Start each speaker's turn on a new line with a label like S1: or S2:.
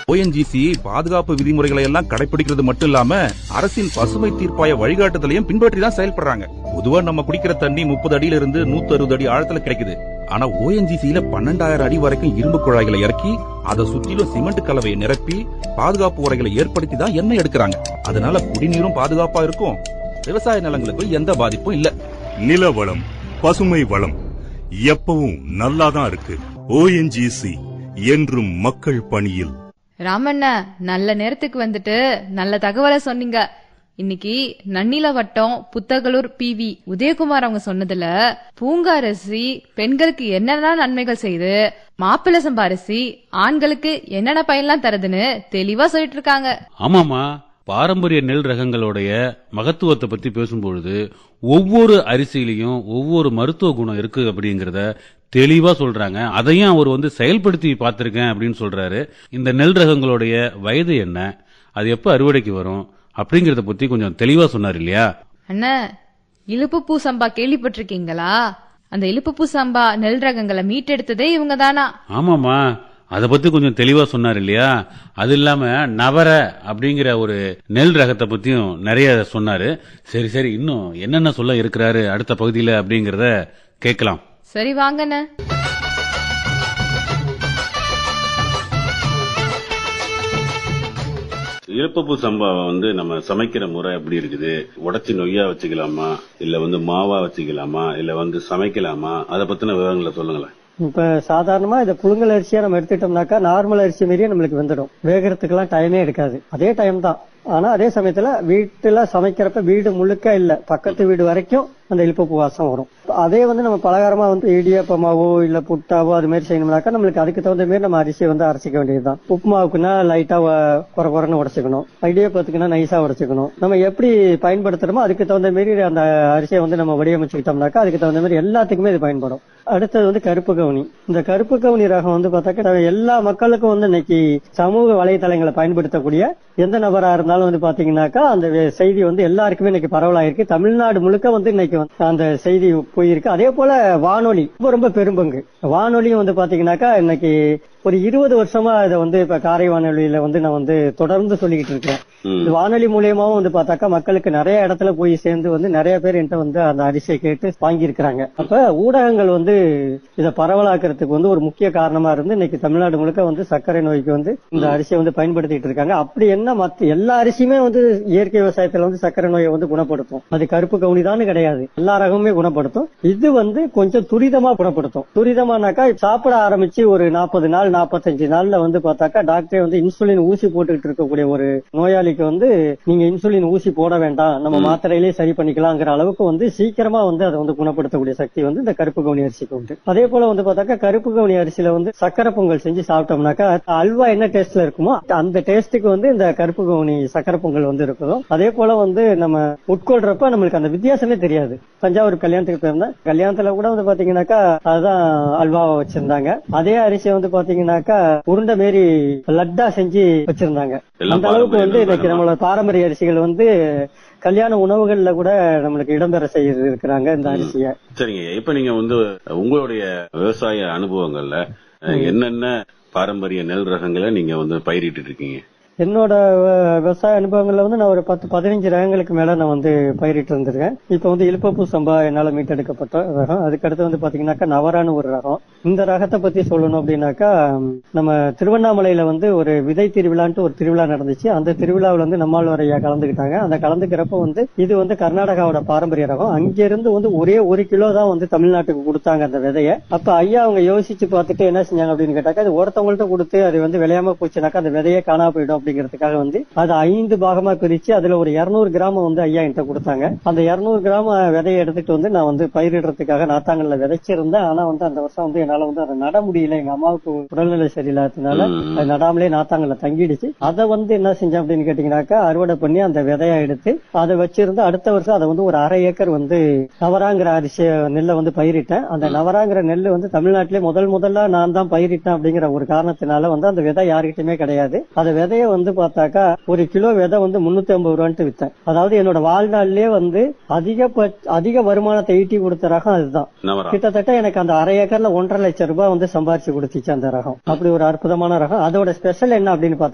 S1: ONGC பாதுகாப்பு விதிமுறைகளை எல்லாம் கடைபிடிக்கிறது மட்டும் இல்லாம அரசின் பசுமை தீர்ப்பாய வழிகாட்டுதலையும் பின்பற்றி தான் செயல்படுறாங்க பொதுவா நம்ம குடிக்கிற தண்ணி முப்பது அடியில இருந்து நூத்தி அறுபது அடி ஆழத்துல கிடைக்குது ஆனா ஓஎன்ஜிசியில பன்னெண்டாயிரம் அடி வரைக்கும் இரும்பு குழாய்களை இறக்கி அதை சுற்றிலும் சிமெண்ட் கலவையை நிரப்பி பாதுகாப்பு உரைகளை ஏற்படுத்தி தான் எண்ணெய் எடுக்கிறாங்க அதனால குடிநீரும் பாதுகாப்பா இருக்கும் விவசாய நிலங்களுக்கு எந்த பாதிப்பும் இல்ல
S2: நில வளம் பசுமை வளம் எப்பவும் நல்லாதான் இருக்கு ஓஎன்ஜிசி என்றும் மக்கள் பணியில்
S3: ராமண்ணா நல்ல நேரத்துக்கு வந்துட்டு நல்ல தகவலை சொன்னீங்க இன்னைக்கு நன்னில வட்டம் புத்தகலூர் பி வி உதயகுமார் அவங்க சொன்னதுல பூங்காரசி பெண்களுக்கு என்னென்ன நன்மைகள் செய்யுது மாப்பிள்ளை சம்பா அரிசி ஆண்களுக்கு என்னென்ன பயன்லாம் தருதுன்னு தெளிவா சொல்லிட்டு இருக்காங்க
S4: ஆமாமா பாரம்பரிய நெல் ரகங்களுடைய மகத்துவத்தை பத்தி பேசும்பொழுது ஒவ்வொரு அரிசியிலையும் ஒவ்வொரு மருத்துவ குணம் இருக்கு அப்படிங்கறத தெளிவா சொல்றாங்க அதையும் அவர் வந்து செயல்படுத்தி பார்த்திருக்கேன் அப்படின்னு சொல்றாரு இந்த நெல் ரகங்களுடைய வயது என்ன அது எப்ப அறுவடைக்கு வரும் அப்படிங்கறத பத்தி கொஞ்சம் தெளிவா சொன்னார் இல்லையா
S3: அண்ணா இழுப்பு பூ சம்பா கேள்விப்பட்டிருக்கீங்களா அந்த இழுப்பு பூ சம்பா நெல் ரகங்களை மீட்டெடுத்ததே இவங்க தானா
S4: ஆமாமா அத பத்தி கொஞ்சம் தெளிவா சொன்னார் இல்லையா அது இல்லாம நவர அப்படிங்கிற ஒரு நெல் ரகத்தை பத்தியும் நிறைய சொன்னாரு சரி சரி இன்னும் என்னென்ன சொல்ல இருக்கிறாரு அடுத்த பகுதியில அப்படிங்கறத கேட்கலாம்
S3: சரி வாங்கண்ணே
S4: இழுப்பப்பூ சம்பாவை வந்து நம்ம சமைக்கிற முறை எப்படி இருக்குது உடச்சி நொய்யா வச்சுக்கலாமா இல்ல வந்து மாவா வச்சுக்கலாமா இல்ல வந்து சமைக்கலாமா அதை பத்தின விவரங்களை சொல்லுங்களேன்
S5: இப்ப சாதாரணமா இதை புழுங்கல் அரிசியா நம்ம எடுத்துட்டோம்னாக்கா நார்மல் அரிசி மாரியே நம்மளுக்கு வந்துடும் வேகறதுக்கெல்லாம் டைமே எடுக்காது அதே டைம் தான் ஆனா அதே சமயத்துல வீட்டுல சமைக்கிறப்ப வீடு முழுக்க இல்ல பக்கத்து வீடு வரைக்கும் அந்த இழுப்பு வாசம் வரும் அதே வந்து நம்ம பலகாரமா வந்து இடியாப்பமாவோ இல்ல புட்டாவோ அது மாதிரி செய்யணும்னாக்கா நம்மளுக்கு அதுக்கு தகுந்த மாதிரி நம்ம அரிசியை வந்து அரைச்சிக்க வேண்டியதுதான் உப்புமாவுக்குன்னா லைட்டா வ- குறை குறைன்னு உடச்சுக்கணும் இடியாப்பத்துக்குன்னா நைஸா உடச்சுக்கணும் நம்ம எப்படி பயன்படுத்துறோமோ அதுக்கு தகுந்த மாதிரி அந்த அரிசியை வந்து நம்ம வடிவமைச்சுக்கிட்டோம்னாக்கா அதுக்கு தகுந்த மாதிரி எல்லாத்துக்குமே இது பயன்படும் அடுத்தது வந்து கருப்பு கவுனி இந்த கருப்பு கவுனி ரகம் வந்து பார்த்தாக்கா எல்லா மக்களுக்கும் வந்து இன்னைக்கு சமூக வலைதளங்களை பயன்படுத்தக்கூடிய எந்த நபரா இருந்தாலும் வந்து பாத்தீங்கன்னாக்கா அந்த வே- செய்தி வந்து எல்லாருக்குமே இன்னைக்கு பரவலாயிருக்கு தமிழ்நாடு முழுக்க வந்து இன்னைக்கு வந்து அந்த செய்தி போயிருக்கு அதே போல வானொலி ரொம்ப ரொம்ப பெரும்பங்கு வானொலியும் வந்து பாத்தீங்கன்னாக்கா இன்னைக்கு ஒரு இருபது வருஷமா இதை வந்து இப்ப காரை வானொலியில வந்து நான் வந்து தொடர்ந்து சொல்லிக்கிட்டு இருக்கேன் இந்த வானொலி மூலியமாவும் வந்து பார்த்தாக்கா மக்களுக்கு நிறைய இடத்துல போய் சேர்ந்து வந்து நிறைய பேர் என்கிட்ட வந்து அந்த அரிசியை கேட்டு வாங்கியிருக்கிறாங்க அப்ப ஊடகங்கள் வந்து இதை பரவலாக்குறதுக்கு வந்து ஒரு முக்கிய காரணமா இருந்து இன்னைக்கு தமிழ்நாடு முழுக்க வந்து சர்க்கரை நோய்க்கு வந்து இந்த அரிசியை வந்து பயன்படுத்திட்டு இருக்காங்க அப்படி என்ன மத்த எல்லா அரிசியுமே வந்து இயற்கை விவசாயத்துல வந்து சர்க்கரை நோயை வந்து குணப்படுத்தும் அது கருப்பு கவுனிதான்னு கிடையாது எல்லா ரகமுமே குணப்படுத்தும் இது வந்து கொஞ்சம் துரிதமா குணப்படுத்தும் துரிதமானாக்கா சாப்பிட ஆரம்பிச்சு ஒரு நாற்பது நாள் நாற்பத்தஞ்சு நாள்ல வந்து பார்த்தாக்கா டாக்டரே வந்து இன்சுலின் ஊசி போட்டுக்கிட்டு இருக்கக்கூடிய ஒரு நோயாளிக்கு வந்து நீங்க இன்சுலின் ஊசி போட வேண்டாம் நம்ம மாத்திரையிலேயே சரி பண்ணிக்கலாங்கிற அளவுக்கு வந்து சீக்கிரமா வந்து அதை வந்து குணப்படுத்தக்கூடிய சக்தி வந்து இந்த கருப்பு கவுனி அரிசிக்கு உண்டு அதே போல வந்து பார்த்தாக்கா கருப்பு கவுனி அரிசியில வந்து சக்கரை பொங்கல் செஞ்சு சாப்பிட்டோம்னாக்கா அல்வா என்ன டேஸ்ட்ல இருக்குமோ அந்த டேஸ்ட்டுக்கு வந்து இந்த கருப்பு கவுனி சக்கரை பொங்கல் வந்து இருக்கும் அதே போல வந்து நம்ம உட்கொள்றப்ப நம்மளுக்கு அந்த வித்தியாசமே தெரியாது தஞ்சாவூர் கல்யாணத்துக்கு போயிருந்தேன் கல்யாணத்துல கூட வந்து பாத்தீங்கன்னாக்கா அதுதான் அல்வாவை வச்சிருந்தாங்க அதே அரிசியை வந்து பாத்தீங்கன்னாக்கா உருண்டை மாரி லட்டா செஞ்சு வச்சிருந்தாங்க
S4: எல்லாம்
S5: அந்த அளவுக்கு வந்து
S4: பாரம்பரிய
S5: இன்னைக்கு நம்மளோட பாரம்பரிய அரிசிகள் வந்து கல்யாண உணவுகள்ல கூட நம்மளுக்கு இடம்பெற செய்து இருக்கிறாங்க இந்த அரிசியை
S4: சரிங்க இப்ப நீங்க வந்து உங்களுடைய விவசாய அனுபவங்கள்ல அஹ், என்னென்ன பாரம்பரிய நெல் ரகங்களை நீங்க வந்து பயிரிட்டு இருக்கீங்க
S5: என்னோட வ- விவசாய அனுபவங்கள்ல வந்து நான் ஒரு பத்து பதினஞ்சு ரகங்களுக்கு மேல நான் வந்து பயிரிட்டு இருந்திருக்கேன் இப்ப வந்து இழுப்பப்பூ சம்பா என்னால மீட்டெடுக்கப்பட்ட ரகம் அதுக்கடுத்து வந்து பாத்தீங்கன்னாக்கா நவரான்னு ஒரு ரகம் இந்த ரகத்தை பத்தி சொல்லணும் அப்படின்னாக்கா ம், நம்ம திருவண்ணாமலையில வந்து ஒரு விதை திருவிழான்ட்டு ஒரு திருவிழா நடந்துச்சு அந்த திருவிழாவில் வந்து நம்மாழ்வார் ஐயா கலந்துக்கிட்டாங்க அந்த கலந்துக்கிறப்ப வந்து இது வந்து கர்நாடகாவோட பாரம்பரிய ரகம் அங்கிருந்து வந்து ஒரே ஒரு கிலோ தான் வந்து தமிழ்நாட்டுக்கு கொடுத்தாங்க அந்த விதைய அப்ப ஐயா அவங்க யோசிச்சு பார்த்துட்டு என்ன செஞ்சாங்க அப்படின்னு கேட்டாக்கா அது ஒருத்தவங்கள்ட்ட கொடுத்து அது வந்து விளையாம போச்சுனாக்கா அந்த விதையே காணா போயிடும் அப்படிங்கிறதுக்காக வந்து அது ஐந்து பாகமா பிரிச்சு அதுல ஒரு 200 கிராம் வந்து ஐயா என்கிட்ட கொடுத்தாங்க அந்த 200 கிராம் விதையை எடுத்துட்டு வந்து நான் வந்து பயிரிடுறதுக்காக நாத்தாங்கல்ல விதைச்சிருந்தேன் ஆனா வந்து அந்த வருஷம் வந்து என்னால வந்து அதை நட முடியல எங்க அம்மாவுக்கு உடல்நிலை சரியில்லாததுனால அது நடாமலே நாத்தாங்கல்ல தங்கிடுச்சு அதை வந்து என்ன செஞ்சேன் அப்படின்னு கேட்டீங்கன்னாக்கா அறுவடை பண்ணி அந்த விதையா எடுத்து அதை வச்சிருந்து அடுத்த வருஷம் அதை வந்து ஒரு அரை ஏக்கர் வந்து நவராங்கிற அரிசி நெல்லை வந்து பயிரிட்டேன் அந்த நவராங்கிற நெல் வந்து தமிழ்நாட்டிலே முதல் முதல்ல நான் தான் பயிரிட்டேன் அப்படிங்கிற ஒரு காரணத்தினால வந்து அந்த விதை யாருக்கிட்டயுமே கிடையாது அந்த விதைய வந்து பார்த்தாக்கா ஒரு கிலோ விதை வந்து முன்னூத்தி ஐம்பது ரூபான்ட்டு வித்தேன் அதாவது என்னோட வாழ்நாள்லயே வந்து அதிக அதிக வருமானத்தை ஈட்டி கொடுத்த ரகம் அதுதான்
S4: நவரா
S5: கிட்டத்தட்ட எனக்கு அந்த அரை ஏக்கர்ல ஒன்றரை லட்சம் ரூபாய் வந்து சம்பாரிச்சு கொடுத்துச்சு அந்த ரகம் அப்படி ஒரு அற்புதமான ரகம் அதோட ஸ்பெஷல் என்ன அப்படின்னு பார்த்தா